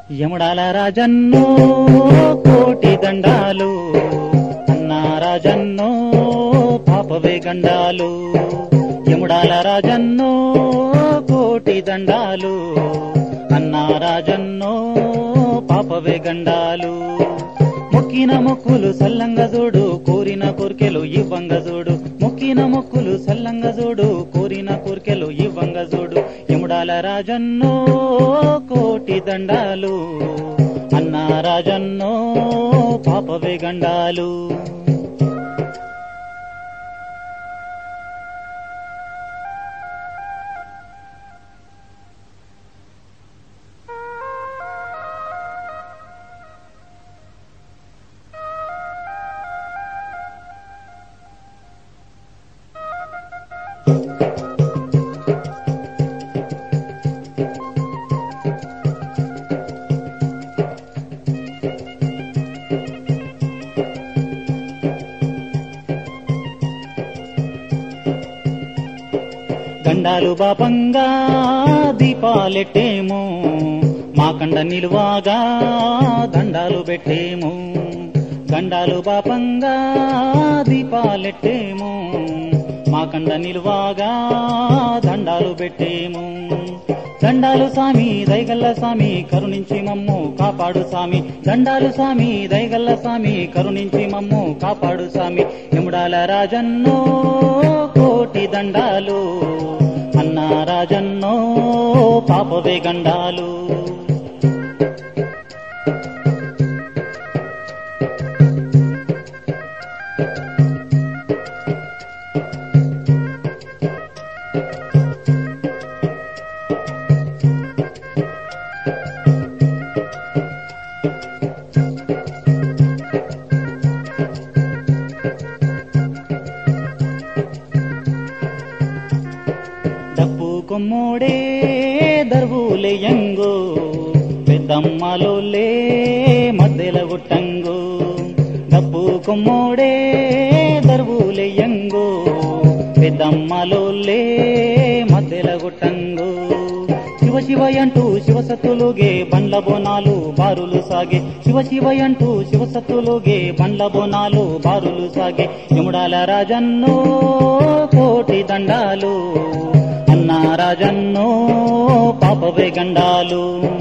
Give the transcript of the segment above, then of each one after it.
యముడాల రాజన్నో కోటి దండాలు అన్నా రాజన్నో పాపవే గండాలు యముడాల రాజన్నో కోటి దండాలు అన్నా రాజన్నో పాపవే గండాలు మొక్కిన మొక్కులు సల్లంగ చూడు కోరిన కోర్కెలు ఇవ్వంగ చూడు మొక్కిన మొక్కులు సల్లంగ చూడు కోరిన కోర్కెలు ఇవ్వంగ చూడు యముడాల రాజన్నో కోటి దండాలు అన్నా రాజన్నో పాపవే గండాలు గండాలు బాపంగా దీపాలెట్టేము మా కండ నిలువాగా దండాలు పెట్టేము గండాలు బాపంగా దీపాలెట్టేము మా కండ నిలువాగా దండాలు పెట్టేము దండాలు సామి దైగల్ల సామి కరుణించి మమ్ము కాపాడు సామి దండాలు సామి దైగల్ల సామి కరుణించి మమ్ము కాపాడు సామి యముడాల రాజన్నో కోటి దండాలు అన్నా రాజన్నో పాపవే గండాలు డప్పు కొమ్మోడే దర్వులేయంగు పెద్దమ్మలోలే మద్దెల గుట్టంగు డప్పు కొమ్మోడే దర్వులేయంగు పెద్దమ్మలోలే మద్దెల గుట్టంగు శివ శివ అంటూ శివసత్తులుగే బండ్ల బోనాలు బారులు సాగే శివ శివ అంటూ శివసత్తులుగే బండ్ల బోనాలు బారులు సాగే యముడాల రాజన్నో కోటి దండాలు అన్నా రాజన్నో పాపవే గండాలు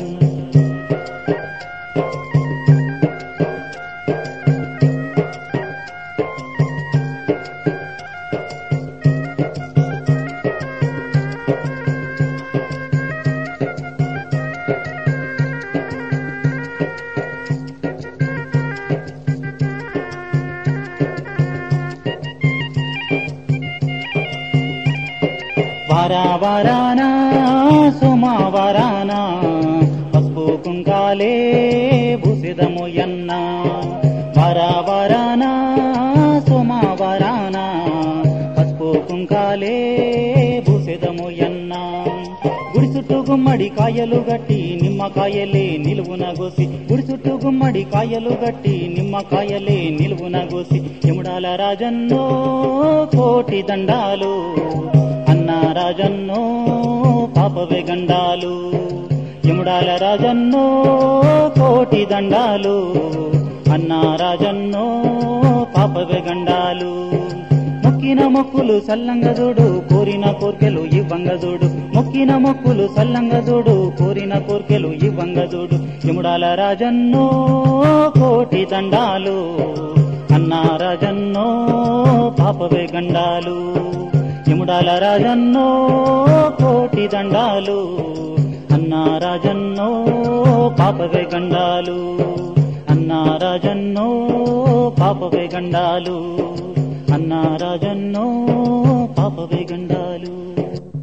వారా వారానా సోమవారానా పసుపు కుంకాలే భూసిదము ఎన్న వారా వారానా సోమవారానా పసుపు కుంకాలే భూసిదము ఎన్న గుడి చుట్టూ గుమ్మడి కాయలు గట్టి నిమ్మకాయలే నిలువున గోసి గుడి చుట్టూ గుమ్మడి కాయలు గట్టి నిమ్మకాయలే నిలువున గోసి యముడాల రాజన్నో కోటి దండాలు అన్నా రాజన్నో పాపవే గండాలు యముడాల రాజన్నో కోటి దండాలు అన్నా రాజన్నో పాపవే గండాలు మొక్కిన మొక్కులు సల్లంగ చూడు కోరిన కోర్కెలు ఇవ్వంగ చూడు మొక్కిన మొక్కులు సల్లంగ చూడు కోరిన కోర్కెలు ఇవ్వంగ చూడు యముడాల రాజన్నో కోటి దండాలు అన్నా రాజన్నో పాపవే గండాలు యముడాల రాజన్నో కోటి దండాలు అన్నా రాజన్నో పాపవే గండాలు అన్నా రాజన్నో పాపవే గండాలు అన్నా రాజన్నో పాపవే గండాలు